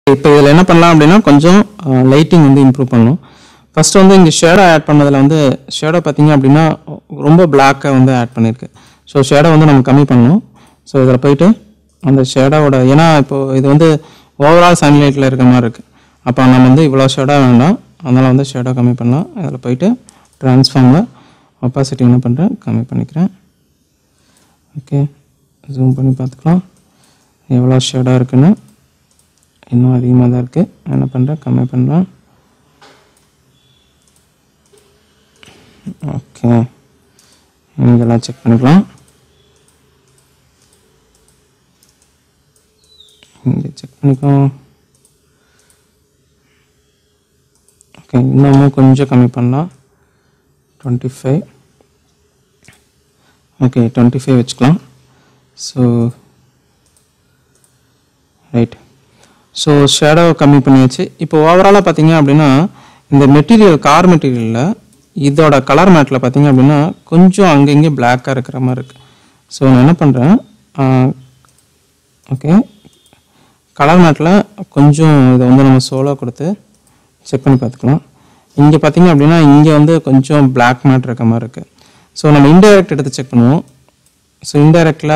இப்போ இதில் என்ன பண்ணலாம் அப்படின்னா கொஞ்சம் லைட்டிங் வந்து இம்ப்ரூவ் பண்ணணும் ஃபர்ஸ்ட் வந்து இங்கே ஷேடோ ஆட் பண்ணதில் வந்து ஷேடோ பார்த்தீங்க அப்படின்னா ரொம்ப பிளாக்காக வந்து ஆட் பண்ணியிருக்கு ஸோ ஷேடோ வந்து நம்ம கம்மி பண்ணணும் ஸோ இதில் போயிட்டு அந்த ஷேடோவோட ஏன்னா இப்போ இது வந்து ஓவரால் சன்லைட்டில் இருக்க மாதிரி இருக்குது அப்போ நம்ம வந்து இவ்வளோ ஷேடோ வேண்டாம் அதனால் வந்து ஷேடோ கம்மி பண்ணலாம் அதில் போயிட்டு ட்ரான்ஸ்ஃபார்மில் ஒப்பாசிட்டி என்ன பண்ணுறேன் கம்மி பண்ணிக்கிறேன் ஓகே ஜூம் பண்ணி பார்த்துக்கலாம் எவ்வளோ ஷேடாக இருக்குன்னு இன்னும் அதிகமாக தான் இருக்குது என்ன பண்ணுறேன் கம்மி பண்ணுறேன் ஓகே இங்கெல்லாம் செக் பண்ணிக்கலாம் இங்கே செக் பண்ணிக்கலாம் ஓகே இன்னமும் கொஞ்சம் கம்மி பண்ணலாம் twenty five okay twenty five வச்சுக்கலாம் ஸோ ரைட் ஸோ ஷேடோ கம்மி பண்ணியாச்சு இப்போ ஓவராலாக பார்த்தீங்க அப்படின்னா இந்த மெட்டீரியல் கார் மெட்டீரியலில் இதோட கலர் மேட்டில் பார்த்தீங்க அப்படின்னா கொஞ்சம் அங்கங்கே பிளாக்காக இருக்கிற மாதிரி இருக்குது ஸோ நான் என்ன பண்ணுறேன் ஓகே கலர் மேட்டில் கொஞ்சம் இதை வந்து நம்ம சோலோ கொடுத்து செக் பண்ணி பார்த்துக்கலாம் இங்கே பார்த்தீங்க அப்படின்னா இங்கே வந்து கொஞ்சம் பிளாக் மேட் இருக்க மாதிரி இருக்குது ஸோ நம்ம இன்டைரக்ட் எடுத்து செக் பண்ணுவோம் ஸோ இன்டைரக்டில்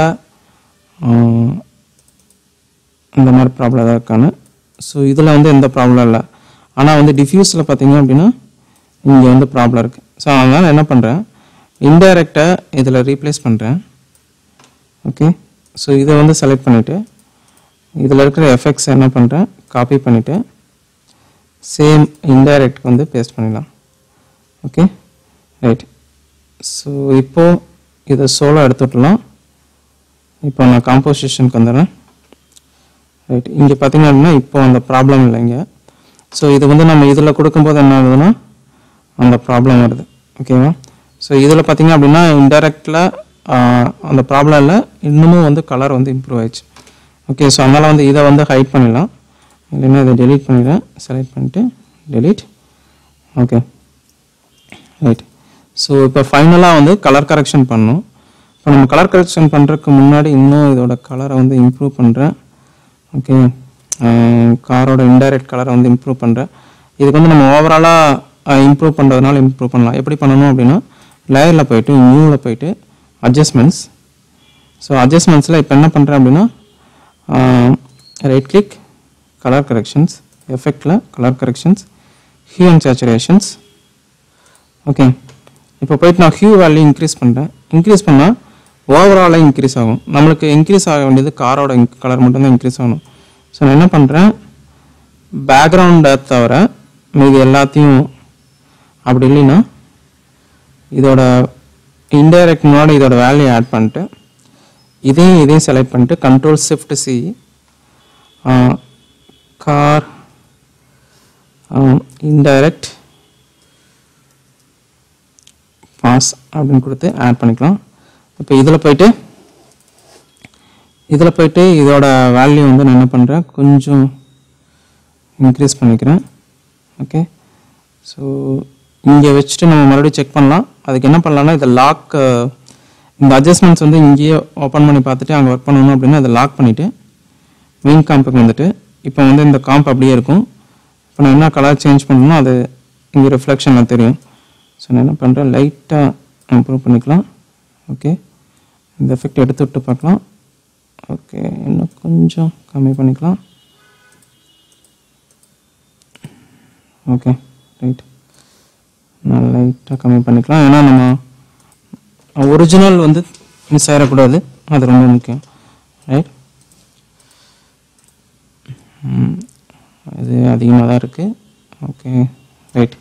இந்த மாதிரி ப்ராப்ளம் தான் இருக்கான்னு ஸோ இதில் வந்து எந்த ப்ராப்ளம் இல்லை ஆனால் வந்து டிஃப்யூஸில் பார்த்தீங்க அப்படின்னா இங்கே வந்து ப்ராப்ளம் இருக்குது ஸோ அதனால் என்ன பண்ணுறேன் இன்டைரக்டை இதில் ரீப்ளேஸ் பண்ணுறேன் ஓகே ஸோ இதை வந்து செலக்ட் பண்ணிவிட்டு இதில் இருக்கிற எஃபெக்ட்ஸ் என்ன பண்ணுறேன் காப்பி பண்ணிவிட்டு சேம் இன்டைரக்ட் வந்து பேஸ்ட் பண்ணிடலாம் ஓகே ரைட் ஸோ இப்போது இதை சோலோ எடுத்து விட்டுலாம் இப்போ நான் காம்போசிஷனுக்கு வந்துடுறேன் ரைட் இங்கே பார்த்தீங்க அப்படின்னா இப்போ அந்த ப்ராப்ளம் இல்லை இங்கே ஸோ இது வந்து நம்ம இதில் கொடுக்கும்போது என்ன ஆகுதுன்னா அந்த ப்ராப்ளம் வருது ஓகேவா ஸோ இதில் பார்த்தீங்க அப்படின்னா இன்டெரக்டில் அந்த ப்ராப்ளம் இல்லை இன்னமும் வந்து கலர் வந்து இம்ப்ரூவ் ஆயிடுச்சு ஓகே ஸோ அதனால் வந்து இதை வந்து ஹைட் பண்ணிடலாம் இல்லைன்னா இதை டெலீட் பண்ணிடுறேன் செலக்ட் பண்ணிட்டு டெலீட் ஓகே ரைட் ஸோ இப்போ ஃபைனலாக வந்து கலர் கரெக்ஷன் பண்ணணும் இப்போ நம்ம கலர் கரெக்ஷன் பண்ணுறதுக்கு முன்னாடி இன்னும் இதோட கலரை வந்து இம்ப்ரூவ் பண்ணுறேன் ஓகே காரோட இன்டைரக்ட் கலரை வந்து இம்ப்ரூவ் பண்ணுறேன் இதுக்கு வந்து நம்ம ஓவராலாக இம்ப்ரூவ் பண்ணுறதுனால இம்ப்ரூவ் பண்ணலாம் எப்படி பண்ணணும் அப்படின்னா லேயரில் போயிட்டு நியூவில் போயிட்டு அட்ஜஸ்ட்மெண்ட்ஸ் ஸோ அட்ஜஸ்ட்மெண்ட்ஸில் இப்போ என்ன பண்ணுறேன் அப்படின்னா ரைட் கிளிக் கலர் கரெக்ஷன்ஸ் எஃபெக்டில் colour corrections hue and saturations okay இப்போ போயிட்டு நான் ஹியூ வேல்யூ இன்க்ரீஸ் பண்ணுறேன் இன்க்ரீஸ் பண்ணால் ஓவராலாக இன்க்ரீஸ் ஆகும் நம்மளுக்கு இன்க்ரீஸ் ஆக வேண்டியது காரோட கலர் மட்டும்தான் இன்க்ரீஸ் ஆகணும் ஸோ நான் என்ன பண்ணுறேன் பேக்ரவுண்டை தவிர மீதி எல்லாத்தையும் அப்படி இல்லைன்னா இதோட இன்டைரக்ட் முன்னாடி இதோட வேல்யூ ஆட் பண்ணிட்டு இதையும் இதையும் செலக்ட் பண்ணிட்டு control shift C car indirect pass அப்படின்னு கொடுத்து ஆட் பண்ணிக்கலாம் இப்போ இதில் போயிட்டு இதில் போயிட்டு இதோட வேல்யூ வந்து நான் என்ன பண்ணுறேன் கொஞ்சம் இன்க்ரீஸ் பண்ணிக்கிறேன் ஓகே ஸோ இங்கே வச்சுட்டு நம்ம மறுபடியும் செக் பண்ணலாம் அதுக்கு என்ன பண்ணலாம்னா இதை லாக் இந்த அட்ஜஸ்ட்மெண்ட்ஸ் வந்து இங்கேயே ஓப்பன் பண்ணி பார்த்துட்டு அங்கே ஒர்க் பண்ணணும் அப்படின்னா அதை லாக் பண்ணிவிட்டு மெயின் காம்புக்கு வந்துட்டு இப்போ வந்து இந்த காம்ப் அப்படியே இருக்கும் இப்போ நான் என்ன கலர் சேஞ்ச் பண்ணணும் அது இங்கே ரிஃப்ளெக்ஷனில் தெரியும் ஸோ நான் என்ன பண்ணுறேன் லைட்டாக இம்ப்ரூவ் பண்ணிக்கலாம் ஓகே இந்த எஃபெக்ட் எடுத்து விட்டு பார்க்கலாம் ஓகே இன்னும் கொஞ்சம் கம்மி பண்ணிக்கலாம் ஓகே ரைட் நான் லைட்டாக கம்மி பண்ணிக்கலாம் ஏன்னா நம்ம ஒரிஜினல் வந்து மிஸ் ஆகிடக்கூடாது அது ரொம்ப முக்கியம் ரைட் இது அதிகமாக தான் இருக்குது ஓகே ரைட்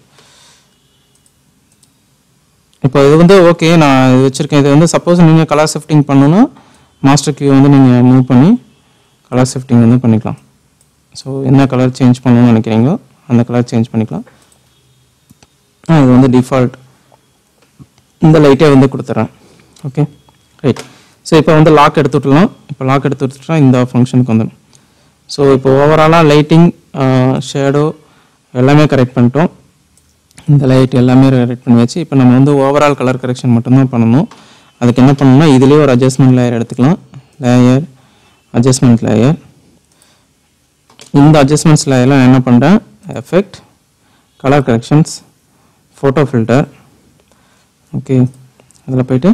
இப்போ இது வந்து ஓகே நான் இது வச்சுருக்கேன் இது வந்து சப்போஸ் நீங்கள் கலர் ஷிஃப்டிங் பண்ணணும்னா மாஸ்டர் கியூ வந்து நீங்கள் மூவ் பண்ணி கலர் ஷிஃப்டிங் வந்து பண்ணிக்கலாம் ஸோ என்ன கலர் சேஞ்ச் பண்ணணும்னு நினைக்கிறீங்களோ அந்த கலர் சேஞ்ச் பண்ணிக்கலாம் நான் இது வந்து டிஃபால்ட் இந்த லைட்டே வந்து கொடுத்துட்றேன் ஓகே ரைட் ஸோ இப்போ வந்து லாக் எடுத்து விட்டுலாம் இப்போ லாக் எடுத்து விட்டுட்டா இந்த ஃபங்க்ஷனுக்கு வந்துடும் ஸோ இப்போ ஓவராலாக லைட்டிங் ஷேடோ எல்லாமே கரெக்ட் பண்ணிட்டோம் இந்த லைட் எல்லாமே கரெக்ட் பண்ணியாச்சு இப்போ நம்ம வந்து ஓவரால் கலர் கரெக்ஷன் மட்டும்தான் பண்ணணும் அதுக்கு என்ன பண்ணணும்னா இதுலேயே ஒரு அட்ஜஸ்ட்மெண்ட் லேயர் எடுத்துக்கலாம் லேயர் அட்ஜஸ்ட்மெண்ட் லேயர் இந்த அட்ஜஸ்ட்மெண்ட்ஸில் எல்லாம் என்ன பண்ணுறேன் effect colour corrections photo filter okay அதில் போயிட்டு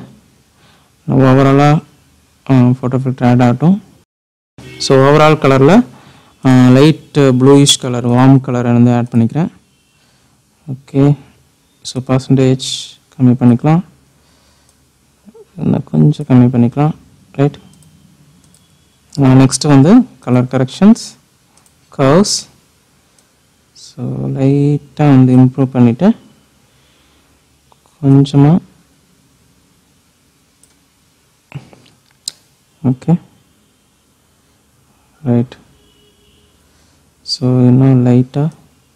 ஓவராலாக ஃபோட்டோ ஃபில்டர் ஆட் ஆகட்டும் ஸோ ஓவரால் கலரில் light bluish colour warm colour வந்து ஆட் பண்ணிக்கிறேன் ஓகே ஸோ பர்சன்டேஜ் கம்மி பண்ணிக்கலாம் இன்னும் கொஞ்சம் கம்மி பண்ணிக்கலாம் ரைட் நெக்ஸ்ட்டு வந்து கலர் கரெக்ஷன்ஸ் கர்வ்ஸ் ஸோ லைட்டாக வந்து இம்ப்ரூவ் பண்ணிவிட்டு கொஞ்சமாக ஓகே ரைட் ஸோ இன்னும் லைட்டாக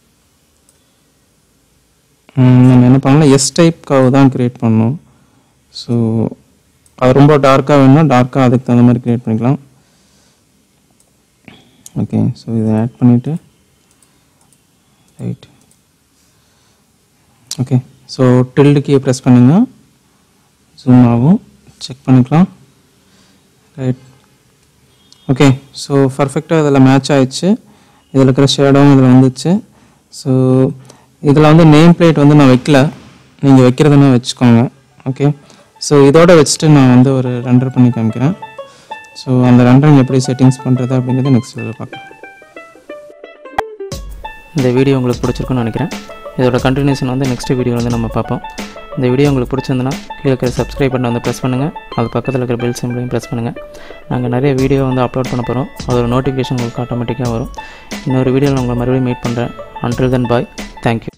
நம்ம என்ன பண்ணலாம் எஸ் டைப் கவ் தான் க்ரியேட் பண்ணணும் ஸோ அது ரொம்ப டார்க்காக வேணும்னா டார்க்காக அதுக்கு தகுந்த மாதிரி க்ரியேட் பண்ணிக்கலாம் ஓகே ஸோ இதை ஆட் பண்ணிவிட்டு ரைட் ஓகே ஸோ டில்டு கீயை ப்ரெஸ் பண்ணிங்கன்னா ஜூம் ஆகும் செக் பண்ணிக்கலாம் ரைட் ஓகே ஸோ பர்ஃபெக்டாக இதில் மேட்ச் ஆயிடுச்சு இதில் இருக்கிற ஷேடோவும் இதில் வந்துச்சு ஸோ இதில் வந்து நேம் பிளேட் வந்து நான் வைக்கல நீங்கள் வைக்கிறதுனா வச்சுக்கோங்க ஓகே ஸோ இதோட வச்சுட்டு நான் வந்து ஒரு ரெண்டர் பண்ணி காமிக்கிறேன் ஸோ அந்த ரெண்டரிங் எப்படி செட்டிங்ஸ் பண்ணுறது அப்படிங்கிறத நெக்ஸ்ட் இதில் பார்க்கலாம் இந்த வீடியோ உங்களுக்கு பிடிச்சிருக்குன்னு நினைக்கிறேன் இதோட கண்டினியூஷன் வந்து நெக்ஸ்ட் வீடியோ வந்து நம்ம பார்ப்போம் இந்த வீடியோ உங்களுக்கு பிடிச்சிருந்துன்னா கீழே இருக்கிற சப்ஸ்கிரைப் பட்டன் வந்து ப்ரெஸ் பண்ணுங்கள் அது பக்கத்தில் இருக்கிற பெல் சிம்பிளையும் ப்ரெஸ் பண்ணுங்கள் நாங்கள் நிறைய வீடியோ வந்து அப்லோட் பண்ண போகிறோம் அதோட நோட்டிஃபிகேஷன் உங்களுக்கு ஆட்டோமேட்டிக்காக வரும் இன்னொரு வீடியோவில் உங்களை மறுபடியும் மீட் பண்ணுறேன் அன்டில் தென் பாய் தேங்க்யூ